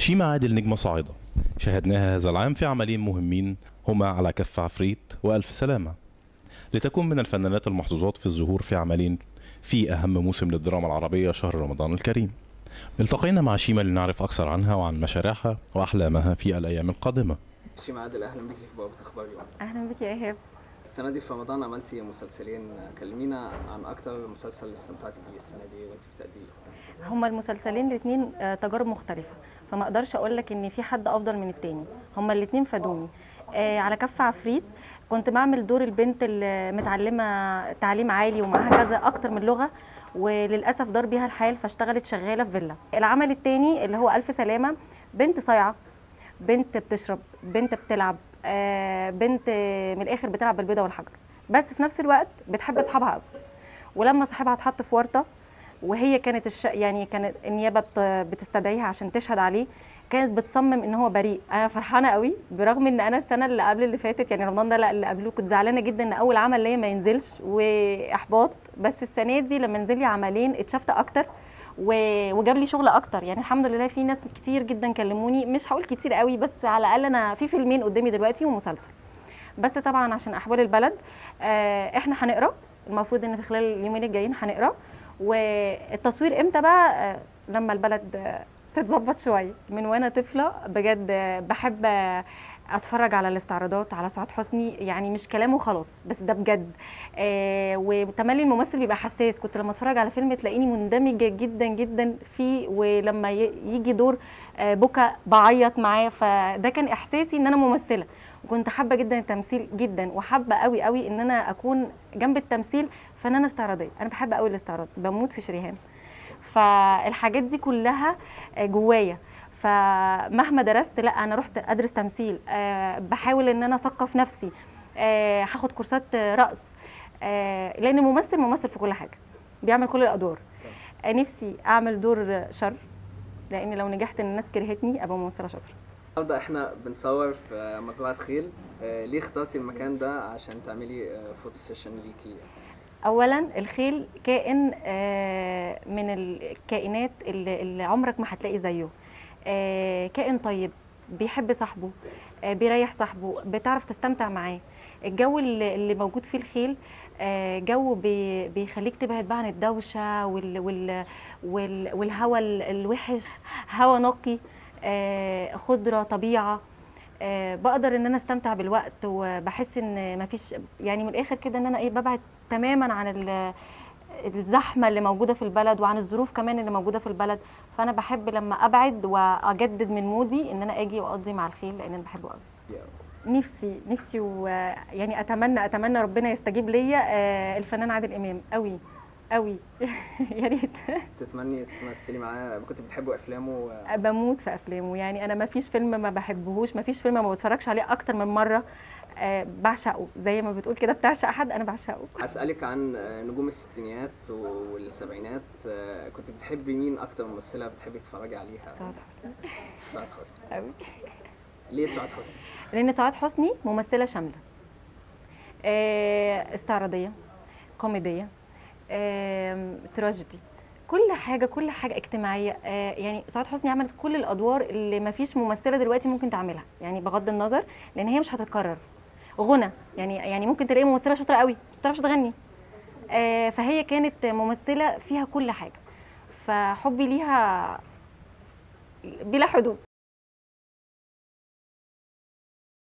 شيما عادل نجمة صاعدة شاهدناها هذا العام في عملين مهمين هما على كف عفريت وألف سلامة لتكون من الفنانات المحظوظات في الظهور في عملين في أهم موسم للدراما العربية شهر رمضان الكريم التقينا مع شيما لنعرف أكثر عنها وعن مشاريعها وأحلامها في الأيام القادمة شيماء عادل اهلا بيكي في بوابه اخبار اليوم اهلا بك يا ايهاب السنه دي في رمضان عملتي مسلسلين كلمينا عن اكتر مسلسل استمتعتي بيه السنه دي وانت بتأديه هما المسلسلين الاثنين تجارب مختلفه فما اقدرش اقول لك ان في حد افضل من التاني هما الاثنين فادوني آه على كف عفريت كنت بعمل دور البنت المتعلمه تعليم عالي ومعاها كذا اكتر من لغه وللاسف دار بيها الحال فاشتغلت شغاله في فيلا العمل الثاني اللي هو الف سلامه بنت صايعه بنت بتشرب بنت بتلعب آه، بنت آه، من الاخر بتلعب بالبيضه والحجر بس في نفس الوقت بتحب اصحابها قوي ولما صاحبها اتحط في ورطه وهي كانت الش... يعني كانت النيابه بت... بتستدعيها عشان تشهد عليه كانت بتصمم ان هو بريء انا فرحانه قوي برغم ان انا السنه اللي قبل اللي فاتت يعني رمضان ده لا اللي قبله كنت زعلانه جدا ان اول عمل ليا ما ينزلش واحباط بس السنه دي لما نزل لي عملين اتشفت اكتر و... وجاب لي شغل اكتر يعني الحمد لله في ناس كتير جدا كلموني مش هقول كتير قوي بس على الاقل انا في فيلمين قدامي دلوقتي ومسلسل بس طبعا عشان احوال البلد آه احنا هنقرا المفروض ان في خلال اليومين الجايين هنقرا والتصوير امتى بقى آه لما البلد آه تتظبط شويه من وانا طفله بجد آه بحب آه اتفرج على الاستعراضات على سعاد حسني يعني مش كلام وخلاص بس ده بجد آه وتملي الممثل بيبقى حساس كنت لما اتفرج على فيلم تلاقيني مندمجه جدا جدا فيه ولما ي- يجي دور آه بكى بعيط معاه فده كان احساسي ان انا ممثله وكنت حابه جدا التمثيل جدا وحابه قوي قوي ان انا اكون جنب التمثيل فنانه استعراضيه انا بحب قوي الاستعراض بموت في شريهان فالحاجات دي كلها آه، جوايا فمهما درست لا انا رحت ادرس تمثيل أه بحاول ان انا اثقف نفسي أه هاخد كورسات آه، رقص أه لان الممثل ممثل في كل حاجه بيعمل كل الادوار أه نفسي اعمل دور شر لان لو نجحت ان الناس كرهتني ابقى ممثله شاطره النهارده احنا بنصور في مزرعه خيل آه، ليه اخترتي المكان ده عشان تعملي آه، فوتو سيشن ليكي اولا الخيل كائن آه، من الكائنات اللي اللي عمرك ما هتلاقي زيه آه، كائن طيب بيحب صاحبه آه، بيريح صاحبه بتعرف تستمتع معاه الجو اللي اللي موجود فيه الخيل آه، جو بي- بيخليك تبعد بقى عن الدوشه وال وال وال والهواء ال- الوحش هواء نقي آه، خضره طبيعه آه، بقدر ان انا استمتع بالوقت وبحس ان مفيش يعني من الاخر كده ان انا ايه ببعد تماما عن ال- الزحمه اللي موجوده في البلد وعن الظروف كمان اللي موجوده في البلد فانا بحب لما ابعد واجدد من مودي ان انا اجي واقضي مع الخيل لان انا بحبه قوي نفسي نفسي ويعني اتمنى اتمنى ربنا يستجيب ليا آه، الفنان عادل امام قوي قوي يا ريت تتمني تمثلي معاه كنت بتحبوا افلامه آه، بموت في افلامه يعني انا ما فيش فيلم ما بحبهوش ما فيش فيلم ما بتفرجش عليه اكتر من مره آه، بعشقه زي ما بتقول كده بتعشق حد انا بعشقه هسألك عن آه، نجوم الستينيات والسبعينات آه، كنت بتحبي مين اكتر ممثله بتحبي تتفرجي عليها سعاد حسني سعاد حسني قوي ليه سعاد حسني لان سعاد حسني ممثله شامله آه، استعراضيه كوميديه آم، تراجيدي كل حاجه كل حاجه اجتماعيه آه، يعني سعاد حسني عملت كل الادوار اللي ما فيش ممثله دلوقتي ممكن تعملها يعني بغض النظر لان هي مش هتتكرر غنى يعني يعني ممكن تلاقي ممثله شاطره قوي بس ما بتعرفش تغني آه، فهي كانت ممثله فيها كل حاجه فحبي ليها بلا حدود